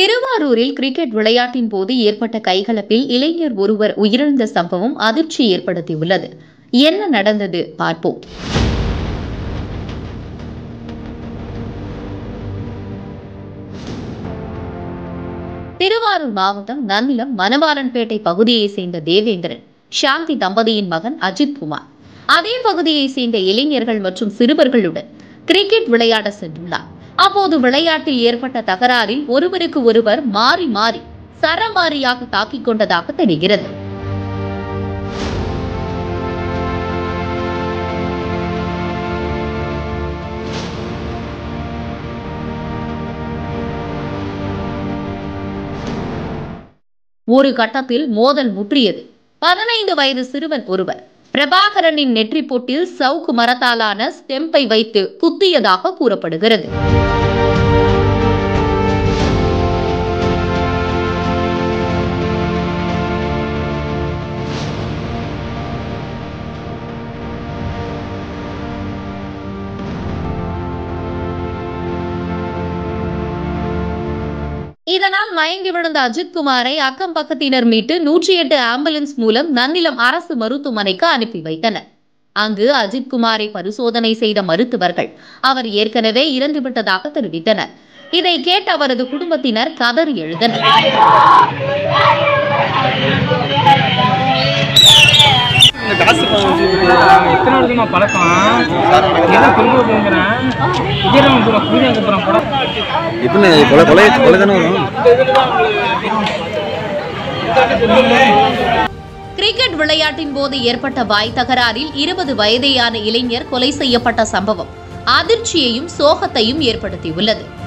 திருவாரூரில் கிரிக்கெட் விளையாட்டின் போது ஏற்பட்ட கைகலப்பில் இளைஞர் ஒருவர் உயிரிழந்த சம்பவம் அதிர்ச்சி ஏற்படுத்தியுள்ளது என்ன நடந்தது பார்ப்போம் திருவாரூர் மாவட்டம் நன்னிலம் மணவாளன்பேட்டை பகுதியைச் சேர்ந்த தேவேந்திரன் சாந்தி தம்பதியின் மகன் அஜித் குமார் அதே பகுதியைச் சேர்ந்த இளைஞர்கள் மற்றும் சிறுவர்களுடன் கிரிக்கெட் விளையாட சென்றுள்ளார் அப்போது விளையாட்டில் ஏற்பட்ட தகராறில் ஒருவருக்கு ஒருவர் மாறி மாறி சரமாரியாக தாக்கிக் கொண்டதாக தெரிகிறது ஒரு கட்டத்தில் மோதல் முற்றியது பதினைந்து வயது சிறுவன் ஒருவர் பிரபாகரனின் நெற்றி பொட்டில் சவுக்கு மரத்தாலான ஸ்டெம்பை வைத்து குத்தியதாக கூறப்படுகிறது இதனால் மயங்கி விழுந்த அஜித்குமாரை அக்கம் பக்கத்தினர் மீட்டு நூற்றி எட்டு ஆம்புலன்ஸ் மூலம் நன்னிலம் அரசு மருத்துவமனைக்கு அனுப்பி வைத்தனர் அங்கு அஜித்குமாரை பரிசோதனை செய்த மருத்துவர்கள் அவர் ஏற்கனவே இறந்துவிட்டதாக தெரிவித்தனர் இதை கேட்ட அவரது குடும்பத்தினர் கதறி எழுதனர் இந்த காசு நாங்கள் எத்தனை வருஷமா பழக்கம் என்ன திரும்ப போங்கிறேன் விஜயராமன் பூரா புரியாங்க பூரா படம் இப்படி கொலை கொலை கொலை தானே வரும் கிரிக்கெட் விளையாட்டின் போது ஏற்பட்ட வாய் தகராறில் இருபது வயதேயான இளைஞர் கொலை செய்யப்பட்ட சம்பவம் அதிர்ச்சியையும் சோகத்தையும் ஏற்படுத்தியுள்ளது